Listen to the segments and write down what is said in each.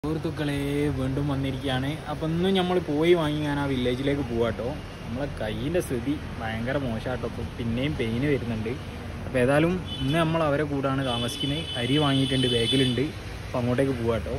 സുഹൃത്തുക്കളെ വീണ്ടും വന്നിരിക്കുകയാണ് അപ്പം ഇന്നും നമ്മൾ പോയി വാങ്ങി ഞാൻ ആ വില്ലേജിലേക്ക് പോവാട്ടോ നമ്മളെ കയ്യിൻ്റെ സ്ഥിതി ഭയങ്കര മോശമാട്ടോ അപ്പോൾ പിന്നെയും പെയിന് വരുന്നുണ്ട് അപ്പോൾ ഏതായാലും ഇന്ന് നമ്മൾ അവരെ കൂടാണ് താമസിക്കുന്നത് അരി വാങ്ങിയിട്ടുണ്ട് ബാഗിലുണ്ട് അപ്പം അങ്ങോട്ടേക്ക് പോവാട്ടോ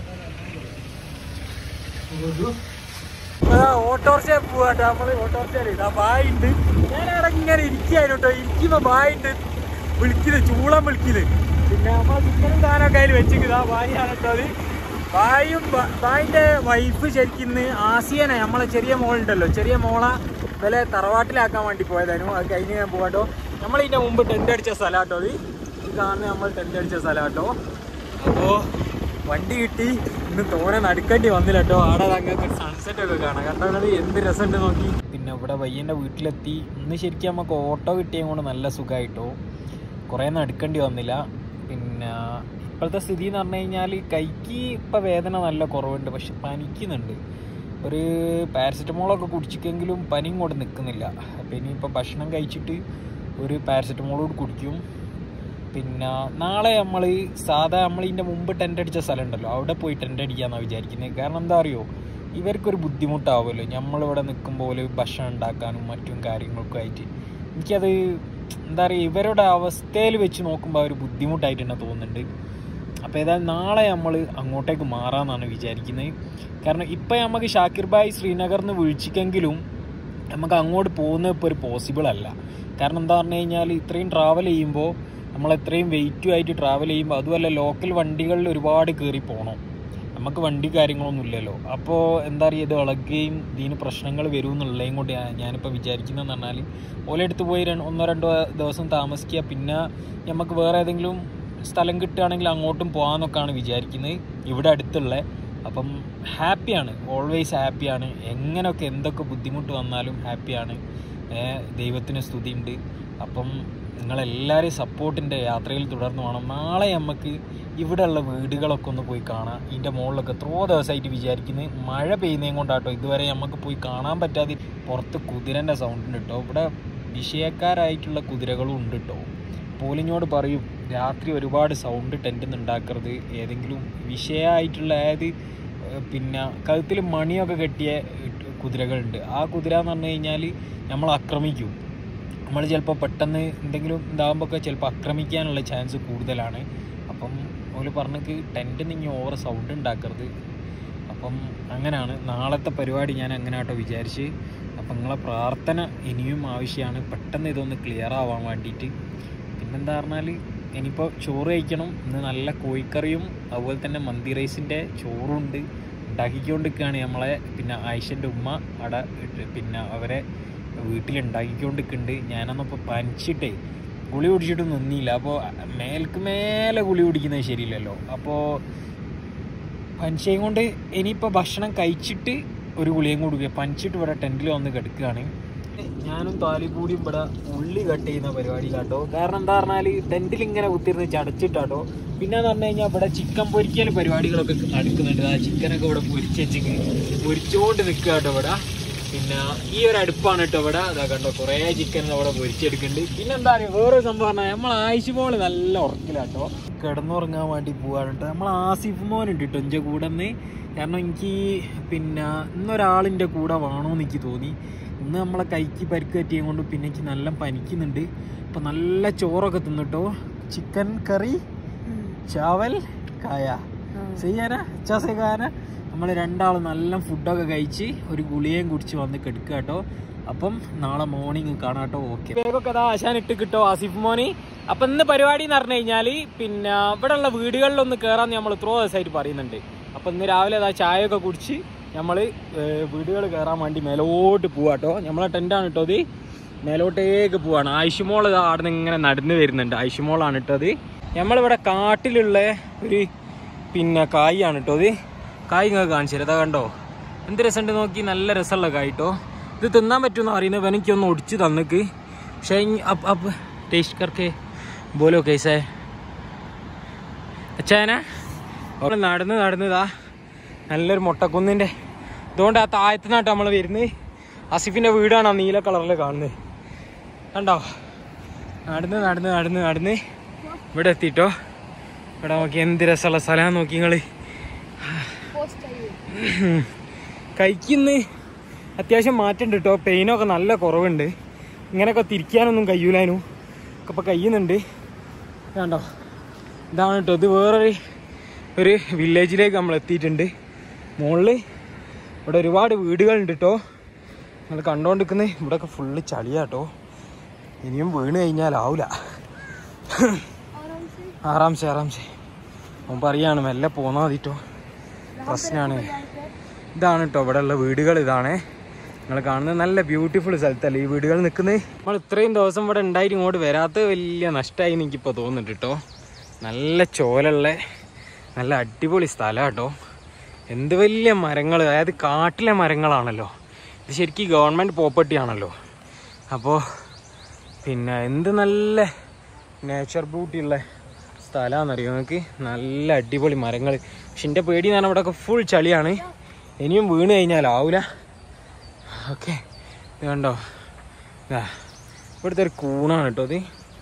ഓട്ടോറിക്ഷ പോവാട്ടോ നമ്മൾ ഓട്ടോറിക്ഷയിൽ ഇതാ ബായ് ഉണ്ട് ഞാൻ അവിടെ ഇങ്ങനെ ഇരിക്കുകയായിരുന്നു കേട്ടോ ഇരിക്കുമ്പോൾ ബായ് ഉണ്ട് വിളിക്കുന്നത് ചൂളം വിളിക്കുന്നത് പിന്നെ നമ്മൾ ചിക്കനും സാധനമൊക്കെ അതിൽ വെച്ചിരിക്കുന്നത് ആ ബായിയാണ് കേട്ടോ അത് ബായും ബ- ബായിന്റെ വൈഫ് ശരിക്കും ഇന്ന് ആസിയനെ നമ്മളെ ചെറിയ മോളുണ്ടല്ലോ ചെറിയ മോളെ വില തറവാട്ടിലാക്കാൻ വേണ്ടി പോയതായിരുന്നു അത് കഴിഞ്ഞ് ഞാൻ പോകാട്ടോ നമ്മൾ ഇതിന്റെ മുമ്പ് ടെന്റ് അടിച്ച സ്ഥലമാട്ടോ അത് ഇതാണ് നമ്മൾ ടെന്റ് അടിച്ച സ്ഥലമാട്ടോ അപ്പോൾ വണ്ടി കിട്ടി ഇന്ന് തോനെ നടുക്കേണ്ടി വന്നില്ല കേട്ടോ ആടെ അങ്ങനത്തെ സൺസെറ്റ് ഒക്കെ കാണാം കണ്ടത് എന്ത് രസമുണ്ട് നോക്കി പിന്നെ ഇവിടെ വയ്യൻ്റെ വീട്ടിലെത്തി ഇന്ന് ശരിക്കും നമുക്ക് ഓട്ടോ കിട്ടിയത് കൊണ്ട് നല്ല സുഖമായിട്ടോ കുറേ നടുക്കേണ്ടി വന്നില്ല പിന്നെ ഇപ്പോഴത്തെ സ്ഥിതി എന്ന് പറഞ്ഞു കഴിഞ്ഞാൽ കൈക്ക് ഇപ്പം വേദന നല്ല കുറവുണ്ട് പക്ഷെ പനിക്കുന്നുണ്ട് ഒരു പാരസെറ്റമോളൊക്കെ കുടിച്ചിട്ടെങ്കിലും പനി ഇങ്ങോട്ട് നിൽക്കുന്നില്ല അപ്പം ഇനിയിപ്പോൾ ഭക്ഷണം കഴിച്ചിട്ട് ഒരു പാരസെറ്റമോളോട് കുടിക്കും പിന്നെ നാളെ നമ്മൾ സാധാ നമ്മൾ ഇതിൻ്റെ മുമ്പ് ടെൻ്റ് അടിച്ച സ്ഥലം ഉണ്ടല്ലോ അവിടെ പോയി ടെൻ്റ് അടിക്കാമെന്നാണ് വിചാരിക്കുന്നത് കാരണം എന്താ അറിയോ ഇവർക്കൊരു ബുദ്ധിമുട്ടാവുമല്ലോ നമ്മളിവിടെ നിൽക്കുമ്പോൾ ഭക്ഷണം ഉണ്ടാക്കാനും മറ്റും കാര്യങ്ങൾക്കും ആയിട്ട് എനിക്കത് എന്താ പറയുക ഇവരുടെ അവസ്ഥയിൽ വെച്ച് നോക്കുമ്പോൾ ഒരു ബുദ്ധിമുട്ടായിട്ട് തന്നെ തോന്നുന്നുണ്ട് അപ്പോൾ ഏതായാലും നാളെ നമ്മൾ അങ്ങോട്ടേക്ക് മാറാമെന്നാണ് വിചാരിക്കുന്നത് കാരണം ഇപ്പം നമുക്ക് ഷാക്കിർ ഭായ് ശ്രീനഗറിൽ നിന്ന് വിളിച്ചിക്കെങ്കിലും നമുക്ക് അങ്ങോട്ട് പോകുന്നത് ഇപ്പോൾ ഒരു പോസിബിൾ അല്ല കാരണം എന്താ പറഞ്ഞു കഴിഞ്ഞാൽ ഇത്രയും ട്രാവൽ ചെയ്യുമ്പോൾ നമ്മൾ എത്രയും വെയിറ്റും ആയിട്ട് ട്രാവൽ ചെയ്യുമ്പോൾ അതുമല്ല ലോക്കൽ വണ്ടികളിൽ ഒരുപാട് കയറി പോകണം നമുക്ക് വണ്ടി കാര്യങ്ങളൊന്നും ഇല്ലല്ലോ അപ്പോൾ എന്താ പറയുക ഇത് ഇളകുകയും ഇതിന് പ്രശ്നങ്ങൾ വരും എന്നുള്ളതും കൊണ്ട് ഞാൻ- ഞാനിപ്പോൾ വിചാരിക്കുന്നതെന്ന് പറഞ്ഞാൽ ഓലെടുത്ത് പോയി രണ്ട് ഒന്നോ രണ്ടോ ദിവസം താമസിക്കുക പിന്നെ നമുക്ക് വേറെ ഏതെങ്കിലും സ്ഥലം കിട്ടുകയാണെങ്കിൽ അങ്ങോട്ടും പോകാമെന്നൊക്കെയാണ് വിചാരിക്കുന്നത് ഇവിടെ അടുത്തുള്ള അപ്പം ഹാപ്പിയാണ് ഓൾവേസ് ഹാപ്പിയാണ് എങ്ങനെയൊക്കെ എന്തൊക്കെ ബുദ്ധിമുട്ട് വന്നാലും ഹാപ്പിയാണ് ദൈവത്തിന് സ്തുതിയുണ്ട് അപ്പം നിങ്ങളെല്ലാവരെയും സപ്പോർട്ടിൻ്റെ യാത്രയിൽ തുടർന്ന് വേണം നാളെ നമുക്ക് ഇവിടെയുള്ള വീടുകളൊക്കെ ഒന്ന് പോയി കാണാം ഇതിൻ്റെ മുകളിലൊക്കെ എത്രയോ ദിവസമായിട്ട് വിചാരിക്കുന്നത് മഴ പെയ്യുന്നതും കൊണ്ടാട്ടോ ഇതുവരെ നമുക്ക് പോയി കാണാൻ പറ്റാതെ പുറത്ത് കുതിരൻ്റെ സൗണ്ട് ഉണ്ട് കേട്ടോ ഇവിടെ വിഷയക്കാരായിട്ടുള്ള കുതിരകളും ഉണ്ട് കേട്ടോ പോലിനോട് പറയും രാത്രി ഒരുപാട് സൗണ്ട് ടെൻറ്റ് ഉണ്ടാക്കരുത് ഏതെങ്കിലും വിഷയമായിട്ടുള്ള അതായത് ഏഹ് പിന്നെ കഴുത്തിൽ മണിയൊക്കെ കെട്ടിയ ഇട്ട് കുതിരകളുണ്ട് ആ കുതിര എന്ന് പറഞ്ഞു കഴിഞ്ഞാൽ നമ്മൾ ആക്രമിക്കും നമ്മൾ ചിലപ്പോൾ പെട്ടെന്ന് എന്തെങ്കിലും ഇതാകുമ്പോൾ ഒക്കെ ചിലപ്പോൾ ആക്രമിക്കാനുള്ള ചാൻസ് കൂടുതലാണ് അപ്പം ഓല് പറഞ്ഞക്ക് ടെൻറ്റ് നിങ്ങൾ ഓവർ സൗണ്ട് ഉണ്ടാക്കരുത് അപ്പം അങ്ങനെയാണ് നാളത്തെ പരിപാടി ഞാൻ അങ്ങനെ കേട്ടോ വിചാരിച്ച് അപ്പം നിങ്ങളെ പ്രാർത്ഥന ഇനിയും ആവശ്യമാണ് പെട്ടെന്ന് ഇതൊന്ന് ക്ലിയർ ആവാൻ വേണ്ടിയിട്ട് പിന്നെന്താ പറഞ്ഞാൽ ഇനിയിപ്പോൾ ചോറ് കഴിക്കണം ഇന്ന് നല്ല കോഴിക്കറിയും അതുപോലെ തന്നെ മന്തി റൈസിൻ്റെ ചോറുണ്ട് ഉണ്ടാക്കിക്കൊണ്ടിരിക്കുകയാണ് നമ്മളെ പിന്നെ ആയിഷൻ്റെ ഉമ്മ അവിടെ ഇട്ട് പിന്നെ അവരെ വീട്ടിലുണ്ടാക്കിക്കൊണ്ടിരിക്കുന്നുണ്ട് ഞാനന്നിപ്പോൾ പനിച്ചിട്ടേ ഗുളി കുടിച്ചിട്ട് നിന്നില്ല അപ്പോൾ മേൽക്ക് മേലെ ഗുളി കുടിക്കുന്നത് ശരിയില്ലല്ലോ അപ്പോൾ പനിച്ചയും കൊണ്ട് ഇനിയിപ്പോൾ ഭക്ഷണം കഴിച്ചിട്ട് ഒരു ഗുളിയും കൊടുക്കുക പനിച്ചിട്ട് ഇവിടെ ടെൻറ്റിൽ വന്ന് കിടക്കുകയാണ് ഞാനും താലിപ്പൂടിയും ഇവിടെ ഉള്ളി കട്ട് ചെയ്യുന്ന പരിപാടിയിലാട്ടോ കാരണം എന്താ പറഞ്ഞാൽ ടെൻറ്റിൽ ഇങ്ങനെ കുത്തിരുന്ന് ചടച്ചിട്ടാട്ടോ പിന്നെ എന്ന് പറഞ്ഞു കഴിഞ്ഞാൽ ഇവിടെ ചിക്കൻ പൊരിക്കൽ പരിപാടികളൊക്കെ നടക്കുന്നുണ്ട് ആ ചിക്കനൊക്കെ ഇവിടെ പൊരിച്ച് വെച്ചിട്ട് പൊരിച്ചുകൊണ്ട് നിൽക്കുക കേട്ടോ ഇവിടെ പിന്നെ ഈ ഒരു അടുപ്പാണ് കേട്ടോ ഇവിടെ അതാ കണ്ടോ കുറേ ചിക്കൻ അവിടെ പൊരിച്ചെടുക്കുന്നുണ്ട് പിന്നെ എന്താ പറയുക വേറെ സംഭവം പറഞ്ഞാൽ നമ്മൾ ആയിഷ് മോള് നല്ല ഉറക്കിലാട്ടോ കിടന്നുറങ്ങാൻ വേണ്ടി പോവാണ് കേട്ടോ നമ്മൾ ആസിഫ് മോൻ ഉണ്ട് കേട്ടോ എൻ്റെ കൂടെ നിന്ന് കാരണം എനിക്ക് പിന്നെ ഇന്നൊരാളിൻ്റെ കൂടെ വേണമെന്ന് എനിക്ക് തോന്നി ഇന്ന് നമ്മളെ കൈക്ക് പരിക്ക് പറ്റിയത് കൊണ്ട് പിന്നെ എനിക്ക് നല്ല പനിക്കുന്നുണ്ട് അപ്പം നല്ല ചോറൊക്കെ തിന്നിട്ടോ ചിക്കൻ കറി ചാവൽ കായ ചെയ്യാനാ അച്ചാസേക്കാന നമ്മൾ രണ്ടാളും നല്ല ഫുഡൊക്കെ കഴിച്ച് ഒരു ഗുളികയും കുടിച്ച് വന്ന് കിടക്കുക കേട്ടോ അപ്പം നാളെ മോർണിംഗ് കാണാട്ടോ ഓക്കെ വേഗമൊക്കെ അതാ ആശാൻ ഇട്ട് കിട്ടോ ആസിഫ് മോനി അപ്പം ഇന്ന് പരിപാടി എന്ന് പറഞ്ഞു കഴിഞ്ഞാൽ പിന്നെ ഇവിടെയുള്ള വീടുകളിലൊന്ന് കയറാന്ന് നമ്മൾ ഇത്രയോ ദിവസമായിട്ട് പറയുന്നുണ്ട് അപ്പം ഇന്ന് രാവിലെ അതാ ചായയൊക്കെ കുടിച്ച് നമ്മൾ വീടുകൾ കയറാൻ വേണ്ടി മേലോട്ട് പോവാട്ടോ നമ്മളെ ടെൻറ്റാണ് കേട്ടോ ഇത് മേലോട്ടേക്ക് പോവാണ് ആയിഷുമോൾ ഇതാ അവിടെ നിന്ന് ഇങ്ങനെ നടന്ന് വരുന്നുണ്ട് ആയിഷുമോളാണ് കേട്ടോ ഇത് നമ്മളിവിടെ കാട്ടിലുള്ള ഒരു പിന്നെ കായാണ് കേട്ടോ ഇത് കായ് ഇങ്ങനെ കാണിച്ചു തരാം ഇതാ കണ്ടോ എന്ത് രസമുണ്ട് നോക്കി നല്ല രസമുള്ള കായ് കേട്ടോ ഇത് തിന്നാൻ പറ്റുമെന്ന് അറിയുന്നത് എനിക്കൊന്ന് ഒടിച്ച് തന്നിക്ക് പക്ഷേ അപ്പ് അപ്പ് ടേസ്റ്റ് കർക്കെ ബോലോ കേസേ അച്ഛാന അവിടെ നടന്ന് നടന്നതാ നല്ലൊരു മുട്ടക്കുന്നിൻ്റെ ഇതുകൊണ്ട് ആ താഴത്തു നിന്നാട്ടോ നമ്മൾ വരുന്നത് അസിഫിൻ്റെ വീടാണ് ആ നീല കളറിൽ കാണുന്നത് കണ്ടോ നടന്ന് നടന്ന് നടന്ന് നടന്ന് ഇവിടെ എത്തിട്ടോ ഇവിടെ നോക്കി എന്ത് രസമുള്ള സ്ഥലമാണ് നോക്കി നിങ്ങൾ पोस्ट चाहिए കൈക്കിന്ന് അത്യാവശ്യം മാറ്റമുണ്ട് കേട്ടോ പെയിനൊക്കെ നല്ല കുറവുണ്ട് ഇങ്ങനെയൊക്കെ തിരിക്കാനൊന്നും കഴിയൂലാനും ഒക്കെ ഇപ്പം കഴിയുന്നുണ്ട് വേണ്ടോ ഇതാണ് കേട്ടോ ഇത് വേറൊരു ഒരു വില്ലേജിലേക്ക് നമ്മൾ എത്തിയിട്ടുണ്ട് മുകളിൽ ഇവിടെ ഒരുപാട് വീടുകളുണ്ട് കേട്ടോ നമ്മൾ കണ്ടുകൊണ്ടിരിക്കുന്നത് ഇവിടെയൊക്കെ ഫുള്ള് ചളിയാട്ടോ ഇനിയും വീണ് കഴിഞ്ഞാലാവൂല आराम से ആറാംശേ ആറാംശേ അവൻ പറയാണ് മെല്ലെ പോന്നാ മതിട്ടോ പ്രശ്നമാണ് ഇതാണ് കേട്ടോ ഇവിടെ ഉള്ള വീടുകൾ ഇതാണ് നിങ്ങൾ കാണുന്നത് നല്ല ബ്യൂട്ടിഫുൾ സ്ഥലത്തല്ലേ ഈ വീടുകൾ നിൽക്കുന്നത് നമ്മൾ ഇത്രയും ദിവസം ഇവിടെ ഉണ്ടായിട്ട് ഇങ്ങോട്ട് വരാത്ത വലിയ നഷ്ടമായി എനിക്കിപ്പോൾ തോന്നുന്നുണ്ട് കേട്ടോ നല്ല ചോലുള്ള നല്ല അടിപൊളി സ്ഥലം കേട്ടോ എന്ത് വലിയ മരങ്ങൾ അതായത് കാട്ടിലെ മരങ്ങളാണല്ലോ ഇത് ശരിക്കും ഗവൺമെൻറ് പ്രോപ്പർട്ടി ആണല്ലോ അപ്പോൾ പിന്നെ എന്ത് നല്ല നേച്ചർ ബ്യൂട്ടി ഉള്ള സ്ഥലമാണെന്നറിയോ നിങ്ങൾക്ക് നല്ല അടിപൊളി മരങ്ങൾ പക്ഷെ എൻ്റെ പേടി എന്ന് പറഞ്ഞാൽ ഇവിടെയൊക്കെ ഫുൾ ചളിയാണ് ഇനിയും വീണ് കഴിഞ്ഞാലാവൂല ഓക്കെ ഇത് കണ്ടോ ഇതാ ഇവിടുത്തെ ഒരു കൂണാണ് കേട്ടോ ഇത്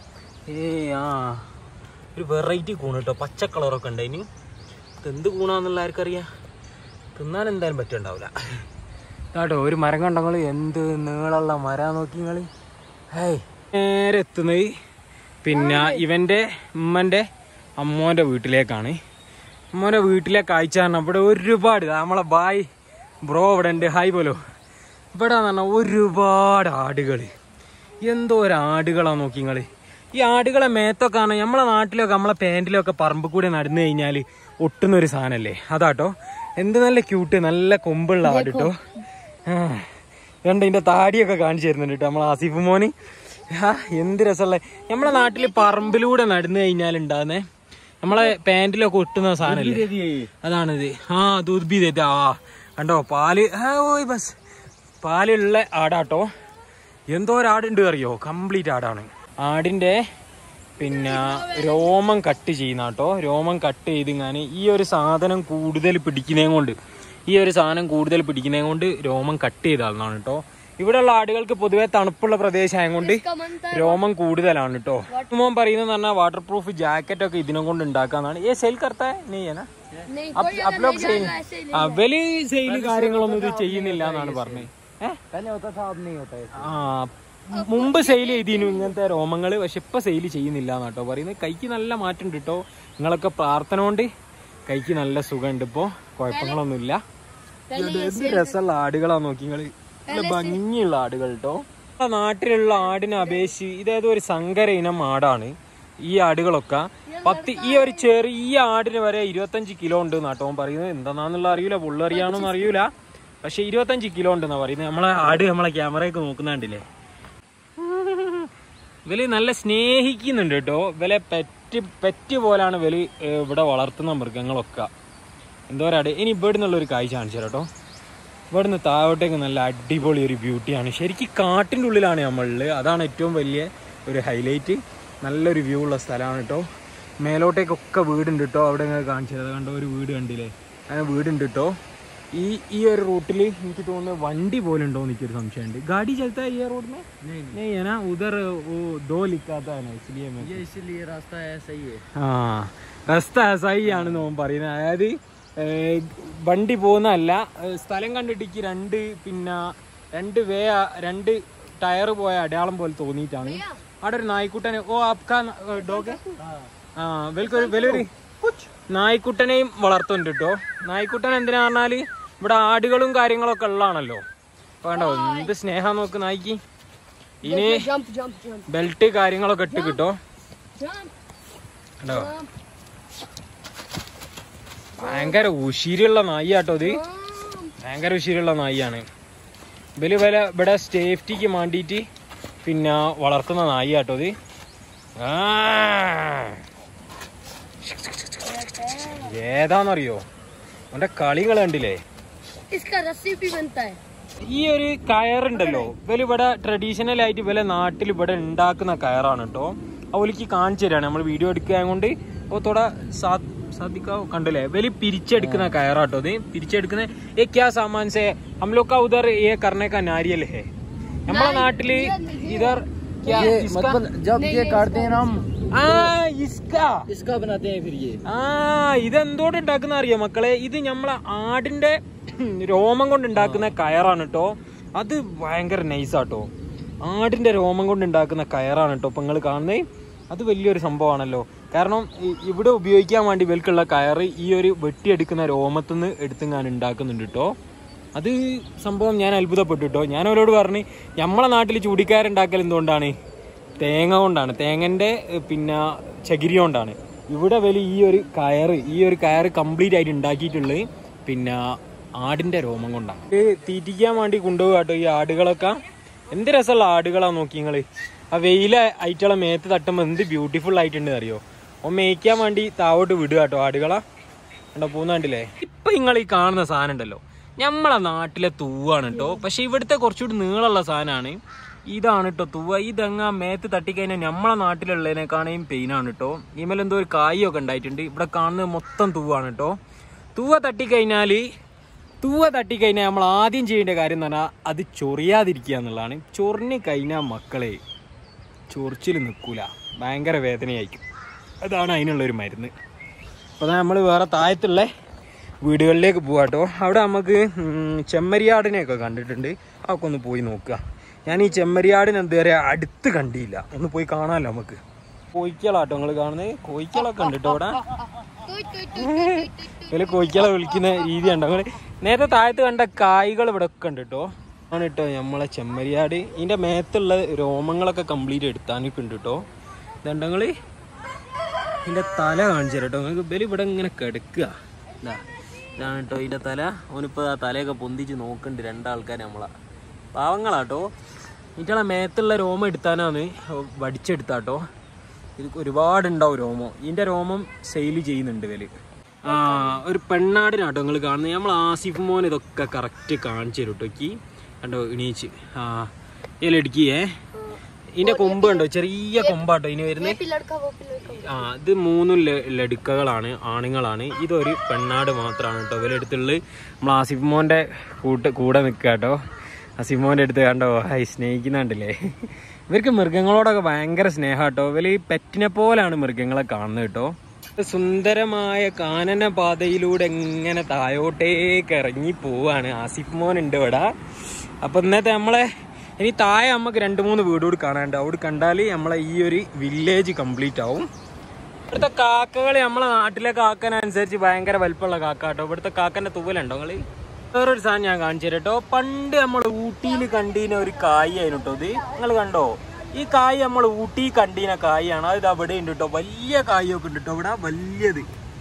ഏ ആ ഒരു വെറൈറ്റി കൂണ് കേട്ടോ പച്ച കളറൊക്കെ ഉണ്ട് അതിന് ഇത് എന്ത് കൂണാന്നുള്ള ആർക്കറിയാം തിന്നാൻ എന്തായാലും പറ്റുണ്ടാവില്ല കേട്ടോ ഒരു മരം കണ്ടങ്ങൾ എന്ത് നീളമുള്ള മരം നോക്കി നിങ്ങൾ ഹേയ് നേരെ എത്തുന്നത് പിന്നെ ഇവൻ്റെ ഉമ്മൻ്റെ അമ്മോൻ്റെ വീട്ടിലേക്കാണ് അമ്മോൻ്റെ വീട്ടിലെ കാഴ്ച പറഞ്ഞാൽ ഇവിടെ ഒരുപാട് ദാ നമ്മളെ ബായ് ബ്രോ ഇവിടെ ഉണ്ട് ഹായ് പോലോ ഇവിടെ എന്ന് പറഞ്ഞാൽ ഒരുപാട് ആടുകൾ എന്തോ ഒരു ആടുകളാണ് നോക്കി നിങ്ങൾ ഈ ആടുകളെ മേത്തൊക്കെ ആണ് നമ്മളെ നാട്ടിലൊക്കെ നമ്മളെ പാൻറ്റിലൊക്കെ പറമ്പ് കൂടെ നടന്നു കഴിഞ്ഞാൽ ഒട്ടുന്ന ഒരു സാധനമല്ലേ അതാട്ടോ എന്ത് നല്ല ക്യൂട്ട് നല്ല കൊമ്പുള്ള ആട് കേട്ടോ ആ രണ്ട് ഇതിന്റെ താടിയൊക്കെ കാണിച്ചു തരുന്നുണ്ട് കേട്ടോ നമ്മളെ ആസിഫ് മോന് ആ എന്ത് രസമുള്ള നമ്മളെ നാട്ടില് പറമ്പിലൂടെ നടന്നു കഴിഞ്ഞാൽ ഉണ്ടാകുന്നേ നമ്മളെ പാൻറ്റിലൊക്കെ ഒട്ടുന്ന സാധനല്ലേ അതാണിത് ആ ദുർബി ആ കണ്ടോ പാല് ആ ഓയ് ബസ് പാലുള്ള ആടാട്ടോ എന്തോ ഒരാടുണ്ട് അറിയോ കംപ്ലീറ്റ് ആടാണ് ആടിന്റെ പിന്നെ രോമം കട്ട് ചെയ്യുന്ന കേട്ടോ രോമം കട്ട് ചെയ്തിങ്ങാന് ഈ ഒരു സാധനം കൂടുതൽ പിടിക്കുന്നേ കൊണ്ട് ഈ ഒരു സാധനം കൂടുതൽ പിടിക്കുന്നേ കൊണ്ട് രോമം കട്ട് ചെയ്താളാണ് കേട്ടോ ഇവിടെയുള്ള ആടുകൾക്ക് പൊതുവെ തണുപ്പുള്ള പ്രദേശമായതുകൊണ്ട് इसका मन था രോമം കൂടുതലാണ് കേട്ടോ മോൻ പറയുന്നത് പറഞ്ഞാൽ വാട്ടർ പ്രൂഫ് ജാക്കറ്റ് ഒക്കെ ഇതിനെ കൊണ്ട് ഉണ്ടാക്കാന്നാണ് ഏ സെയിൽ കർത്താ നെയ്യനാ नहीं അപ്- कोई അപ് अगर ലോഗ് नहीं ചെയ്യുന്നു जाएगा ऐसे ही ले അവല് സെയില് കാര്യങ്ങളൊന്നും ഇത് ചെയ്യുന്നില്ല എന്നാണ് പറഞ്ഞത് ആ മുമ്പ് സെയിൽ ചെയ്തിരുന്നു ഇങ്ങനത്തെ രോമങ്ങള് പക്ഷെ ഇപ്പൊ സെയിൽ ചെയ്യുന്നില്ല എന്നാട്ടോ പറയുന്നത് കൈക്ക് നല്ല മാറ്റം ഉണ്ട് കേട്ടോ നിങ്ങളൊക്കെ പ്രാർത്ഥന കൊണ്ട് കൈക്ക് നല്ല സുഖമുണ്ട് ഇപ്പോ കുഴപ്പങ്ങളൊന്നുമില്ല ഇത് എന്ത് രസമുള്ള ആടുകളാ നോക്കി നിങ്ങള് നല്ല ഭംഗിയുള്ള ആടുകൾ കേട്ടോ നമ്മുടെ നാട്ടിലുള്ള ആടിനെ അപേക്ഷിച്ച് ഇതേതോ ഒരു സങ്കര ഇനം ആടാണ് ഈ ആടുകളൊക്കെ പത്ത് ഈ ഒരു ചെറിയ ആടിന് വരെ ഇരുപത്തഞ്ച് കിലോ ഉണ്ട് നാട്ടോ പറയുന്നത് എന്താണെന്നുള്ള അറിയില്ല പുള്ളറിയാണോന്ന് അറിയൂല പക്ഷെ ഇരുപത്തഞ്ച് കിലോ ഉണ്ടെന്നാ പറയുന്നത് നമ്മളെ ആട് നമ്മളെ ക്യാമറയൊക്കെ നോക്കുന്നുണ്ടല്ലേ ഇവല് നല്ല സ്നേഹിക്കുന്നുണ്ട് കേട്ടോ ഇവലെ പെറ്റ് പെറ്റ് പോലാണ് ഇവല് ഏർ ഇവിടെ വളർത്തുന്ന മൃഗങ്ങളൊക്കെ എന്തോരാട് ഇനി ഇവിടെ നിന്നുള്ള ഒരു കാഴ്ച കാണിച്ചു തരാം കേട്ടോ ഇവിടെ നിന്ന് താഴോട്ടേക്ക് നല്ല അടിപൊളി ഒരു ബ്യൂട്ടിയാണ് ശരിക്കും കാട്ടിൻ്റെ ഉള്ളിലാണ് നമ്മളിൽ അതാണ് ഏറ്റവും വലിയ ഒരു ഹൈലൈറ്റ് നല്ലൊരു വ്യൂ ഉള്ള സ്ഥലമാണ് കേട്ടോ മേലോട്ടേക്കൊക്കെ വീടുണ്ട് കേട്ടോ അവിടെ ഇങ്ങനെ കാണിച്ചു തരാം കണ്ടോ ഒരു വീട് കണ്ടില്ലേ അങ്ങനെ വീടുണ്ട് കേട്ടോ ഈ ഈ ഒരു റൂട്ടിൽ എനിക്ക് തോന്നുന്നത് വണ്ടി പോലെ ഉണ്ടോ എന്ന് എനിക്കൊരു സംശയമുണ്ട് ഗാഡി ചലത്താ ഈ റോഡ് में नहीं है ना उधर वो दो लिखाता है ना इसलिए मैं ये इसीलिए रास्ता ऐसा ही है ആ റസ്ത ഹസായി ആണെന്ന് ഓൻ പറയുന്നത് അതായത് ഏർ, വണ്ടി പോകുന്നതല്ല ഏർ, സ്ഥലം കണ്ടിട്ട് രണ്ട് പിന്നെ രണ്ട് വേ രണ്ട് ടയർ പോയ അടയാളം പോലെ തോന്നിയിട്ടാണ് അവിടെ ഒരു നായ്ക്കുട്ടനെ ഓ ആപ്കാ ഡോഗ് ആ വലിയൊരു വലിയൊരു നായ്ക്കുട്ടനെയും വളർത്തുന്നുണ്ട് കേട്ടോ നായ്ക്കുട്ടൻ എന്തിനാ പറഞ്ഞാല് ഇവിടെ ആടുകളും കാര്യങ്ങളൊക്കെ ഉള്ളതാണല്ലോ അപ്പൊ കണ്ടോ എന്ത് സ്നേഹം നോക്ക് നായ്ക്ക് ഇനി जंप जंप जंप ബെൽറ്റ് കാര്യങ്ങളൊക്കെ ഇട്ട് കിട്ടോ जंप കണ്ടോ ഭയങ്കര ഉശിരുള്ള നായിയാട്ടോ ഇത് ഭയങ്കര ഉശിരുള്ള നായിയാണ് ഇവല് വില ഇവിടെ സേഫ്റ്റിക്ക് വേണ്ടിയിട്ട് പിന്നെ വളർത്തുന്ന നായിയാട്ടോ ഇത് ആ. ഏതാന്നറിയോ അവന്റെ കളികൾ കണ്ടില്ലേ इसका रस्सी भी बनता है ഈ ഒരു കയറുണ്ടല്ലോ ഇവല് ഇവിടെ ട്രഡീഷണൽ ആയിട്ട് ഇവലെ നാട്ടിൽ ഇവിടെ ഉണ്ടാക്കുന്ന കയറാണ് കേട്ടോ അവലിക്ക് കാണിച്ചു തരാണ് നമ്മൾ വീഡിയോ എടുക്കുക കൊണ്ട് അപ്പോൾ തോടെ സാധിക്കാവോ കണ്ടില്ലേ ഇവല് പിരിച്ചെടുക്കുന്ന കയറാട്ടോ ഇത് പിരിച്ചെടുക്കുന്ന ഏ ക്യാ സാമാൻ സേ ഹംലോക ഉദർ ഏ കർണേ കാ നാരിയൽ ഹേ നമ്മളെ നാട്ടില് ഇതർ ക്യാ ये इसका- मतलब जब ये काटते हैं ना हम ആ ഇസ്ക इसका बनाते हैं फिर ये ആ ഇതെന്തോട് ഉണ്ടാക്കുന്ന അറിയോ മക്കളെ ഇത് നമ്മളെ ആടിന്റെ രോമം കൊണ്ട് ഉണ്ടാക്കുന്ന കയറാണ് കേട്ടോ അത് ഭയങ്കര നൈസാട്ടോ ആടിന്റെ രോമം കൊണ്ട് ഉണ്ടാക്കുന്ന കയറാണ് കേട്ടോ ഇപ്പൊ നിങ്ങൾ കാണുന്നത് അത് വലിയൊരു സംഭവമാണല്ലോ കാരണം ഇ- ഇവിടെ ഉപയോഗിക്കാൻ വേണ്ടി ഇവൽക്കുള്ള കയറ് ഈ ഒരു വെട്ടിയെടുക്കുന്ന രോമത്തുനിന്ന് എടുത്ത് ഞാൻ ഉണ്ടാക്കുന്നുണ്ട് കേട്ടോ അത് സംഭവം ഞാൻ അത്ഭുതപ്പെട്ടു കേട്ടോ ഞാൻ അവരോട് പറഞ്ഞ് നമ്മളെ നാട്ടിൽ ചൂടിക്കയറുണ്ടാക്കൽ എന്തുകൊണ്ടാണ് തേങ്ങ കൊണ്ടാണ് തേങ്ങന്റെ ഏഹ്, പിന്നെ ചകിരി കൊണ്ടാണ് ഇവിടെ വലിയ ഈ ഒരു കയറ് ഈ ഒരു കയറ് കംപ്ലീറ്റ് ആയിട്ട് ഉണ്ടാക്കിയിട്ടുള്ളത് പിന്നെ ആടിന്റെ രോമം കൊണ്ടാണ് ഇത് തീറ്റിക്കാൻ വേണ്ടി കൊണ്ടുപോകുക കേട്ടോ ഈ ആടുകളൊക്കെ എന്ത് രസമുള്ള ആടുകളാ നോക്കി നിങ്ങള് ആ വെയില ആയിട്ടുള്ള മേത്ത് തട്ടുമ്പോൾ എന്ത് ബ്യൂട്ടിഫുൾ ആയിട്ടുണ്ട് അറിയോ ഓ മേയ്ക്കാൻ വേണ്ടി താവോട്ട് വിടുക കേട്ടോ ആടുകളെ കണ്ടോ പൂന്നാണ്ടില്ലേ ഇപ്പൊ നിങ്ങൾ ഈ കാണുന്ന സാധനം ഉണ്ടല്ലോ നമ്മളെ നാട്ടിലെ തൂവാണ് കേട്ടോ പക്ഷെ ഇവിടുത്തെ കുറച്ചുകൂടി നീളമുള്ള സാധനമാണ് ഇതാണ് കേട്ടോ തൂവ ഇതങ്ങ മേത്ത് തട്ടിക്കഴിഞ്ഞാൽ നമ്മളെ നാട്ടിലുള്ളതിനേക്കാണേയും പെയിനാണ് കേട്ടോ ഇമേൽ എന്തോ ഒരു കായൊക്കെ ഉണ്ടായിട്ടുണ്ട് ഇവിടെ കാണുന്നത് മൊത്തം തൂവാണ് കേട്ടോ തൂവ തട്ടിക്കഴിഞ്ഞാല് തൂവ തട്ടിക്കഴിഞ്ഞാൽ നമ്മൾ ആദ്യം ചെയ്യേണ്ട കാര്യം എന്ന് പറഞ്ഞാൽ അത് ചൊറിയാതിരിക്കുക എന്നുള്ളതാണ് ചൊറിഞ്ഞ് കഴിഞ്ഞാൽ മക്കളെ ചൊറിച്ചിൽ നിൽക്കൂല ഭയങ്കര വേദനയായിരിക്കും അതാണ് അതിനുള്ളൊരു മരുന്ന് അപ്പോൾ നമ്മൾ വേറെ താഴത്തുള്ള വീടുകളിലേക്ക് പോവാട്ടോ അവിടെ നമുക്ക് ഉം, ചെമ്മരിയാടിനെയൊക്കെ കണ്ടിട്ടുണ്ട് അതൊക്കെ ഒന്ന് പോയി നോക്കുക ഞാൻ ഈ ചെമ്മരിയാടിനെ എന്തുവരെ അടുത്ത് കണ്ടില്ല ഒന്ന് പോയി കാണാമല്ലോ നമുക്ക് കോയിക്കളാട്ടോ നിങ്ങൾ കാണുന്നത് കോയിക്കളൊക്കെ ഉണ്ട് കേട്ടോ അവിടെ Toy, toy, toy, toy, toy, toy. ഇതില് കോയിക്കളെ വിളിക്കുന്ന രീതി ഉണ്ടോ അങ്ങനെ നേരത്തെ താഴത്ത് കണ്ട കായ്കൾ ഇവിടെ ഒക്കെ ഉണ്ട് കേട്ടോ ആണ് കേട്ടോ നമ്മളെ ചെമ്മരിയാട് ഇതിന്റെ മേത്തുള്ള രോമങ്ങളൊക്കെ കംപ്ലീറ്റ് എടുത്താനൊക്കെ ഉണ്ട് കേട്ടോ ഇതുണ്ടെങ്കിൽ ഇതിന്റെ തല കാണിച്ചു തരാം കേട്ടോ നിങ്ങൾക്ക് ഇവര് ഇവിടെ ഇങ്ങനെ കിടക്കുക ഇതാ ഇതാണ് കേട്ടോ ഇതിന്റെ തല ഓനിപ്പോ ആ തലയൊക്കെ പൊന്തിച്ച് നോക്കുന്നുണ്ട് രണ്ടാൾക്കാർ നമ്മളെ പാവങ്ങളാട്ടോ ഇതിന്റെ മേത്തുള്ള രോമം എടുത്താനാണ് വടിച്ചെടുത്താട്ടോ ഇത് ഒരുപാടുണ്ടാവും രോമം ഇതിന്റെ രോമം സെയിൽ ചെയ്യുന്നുണ്ട് ഇവര് ആ ഒരു പെണ്ണാടിനാട്ടോ നിങ്ങൾ കാണുന്നത് നമ്മൾ ആസിഫ് മോൻ ഇതൊക്കെ കറക്റ്റ് കാണിച്ചു തരും കേട്ടോ എനിക്ക് കണ്ടോ എണീച്ച് ആ ഇതിലെടുക്കിയേ ഇതിന്റെ കൊമ്പ് കണ്ടോ ചെറിയ കൊമ്പാട്ടോ ഇതിന് വരുന്നത് भी लड़का वो भी लड़का ആ ഇത് മൂന്നും ല- ലടുക്കകളാണ് ആണുങ്ങളാണ് ഇതൊരു പെണ്ണാട് മാത്രമാണ് കേട്ടോ ഇവരെടുത്തുള്ളത് നമ്മൾ ആസിഫ് മോന്റെ കൂട്ട് കൂടെ നിൽക്കുക കേട്ടോ ആസിഫ് മോന്റെ അടുത്ത് കണ്ടോ ഹൈ സ്നേഹിക്കുന്നുണ്ടല്ലേ ഇവർക്ക് മൃഗങ്ങളോടൊക്കെ ഭയങ്കര സ്നേഹം കേട്ടോ ഇവര് ഈ പെറ്റിനെ പോലാണ് മൃഗങ്ങളെ കാണുന്നത് കേട്ടോ സുന്ദരമായ കാനന പാതയിലൂടെ എങ്ങനെ തായോട്ടേക്ക് ഇറങ്ങി പോവാണ് ആസിഫ് മോൻ ഉണ്ട് ഇവിടെ അപ്പൊ ഇന്നത്തെ നമ്മളെ ഇനി താഴെ നമുക്ക് രണ്ട് മൂന്ന് വീട് കൂടി കാണാനുണ്ട് അവിടെ കണ്ടാൽ നമ്മളെ ഈ ഒരു വില്ലേജ് കംപ്ലീറ്റ് ആവും ഇവിടുത്തെ കാക്കകൾ നമ്മളെ നാട്ടിലെ കാക്കനനുസരിച്ച് ഭയങ്കര വലിപ്പമുള്ള കാക്ക കേട്ടോ ഇവിടുത്തെ കാക്കന്റെ തൂവലുണ്ടോ നിങ്ങള് വേറൊരു സാധനം ഞാൻ കാണിച്ചു തരാം കേട്ടോ പണ്ട് നമ്മൾ ഊട്ടിയിൽ കണ്ടീന ഒരു കായ് ആയിരുന്നു കേട്ടോ ഇത് നിങ്ങൾ കണ്ടോ ഈ കായ് നമ്മൾ ഊട്ടി കണ്ടീന കായാണ് അത് അവിടെ ഉണ്ട് കേട്ടോ വലിയ കായൊക്കെ ഉണ്ട് കേട്ടോ ഇവിടെ വലിയത്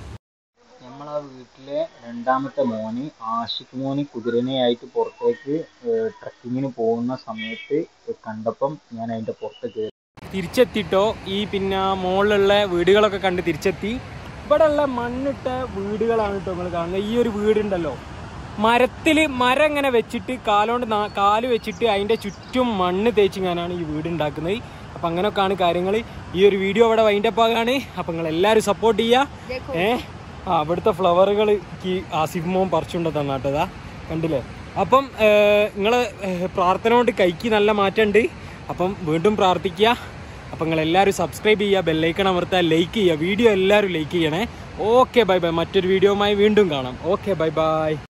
നമ്മളാ വീട്ടിലെ രണ്ടാമത്തെ മോന് ആഷിഖ് മോന് കുതിരനെയായിട്ട് പുറത്തേക്ക് ട്രക്കിങ്ങിന് പോകുന്ന സമയത്ത് കണ്ടപ്പം ഞാൻ അതിന്റെ പുറത്ത് കയറി തിരിച്ചെത്തിട്ടോ ഈ പിന്നെ മുകളിലുള്ള വീടുകളൊക്കെ കണ്ട് തിരിച്ചെത്തി ഇവിടെ ഉള്ള മണ്ണിട്ട വീടുകളാണ് കേട്ടോ നിങ്ങൾ കാണുന്നത് ഈ ഒരു വീടുണ്ടല്ലോ മരത്തിൽ മരം ഇങ്ങനെ വെച്ചിട്ട് കാലോണ്ട് നാ- കാല് വെച്ചിട്ട് അതിന്റെ ചുറ്റും മണ്ണ് തേച്ചിങ്ങാനാണ് ഈ വീട് ഉണ്ടാക്കുന്നത് അപ്പം അങ്ങനെയൊക്കെയാണ് കാര്യങ്ങൾ ഈ ഒരു വീഡിയോ ഇവിടെ വൈൻഡപ്പ് ആകാണ് അപ്പം നിങ്ങൾ എല്ലാവരും സപ്പോർട്ട് ചെയ്യുക ഏ ആ അവിടുത്തെ ഫ്ലവറുകൾ ആസിഫ് മോൻ പറിച്ചുകൊണ്ട് തന്നാട്ടതാ കണ്ടില്ലേ അപ്പം നിങ്ങൾ പ്രാർത്ഥന കൊണ്ട് കൈക്ക് നല്ല മാറ്റമുണ്ട് അപ്പം വീണ്ടും പ്രാർത്ഥിക്കുക അപ്പം നിങ്ങൾ എല്ലാവരും സബ്സ്ക്രൈബ് ചെയ്യുക ബെല്ലൈക്കൺ അമർത്തുക ലൈക്ക് ചെയ്യുക വീഡിയോ എല്ലാവരും ലൈക്ക് ചെയ്യണേ ഓക്കെ ബൈ ബൈ മറ്റൊരു വീഡിയോയുമായി വീണ്ടും കാണാം ഓക്കെ ബൈ ബൈ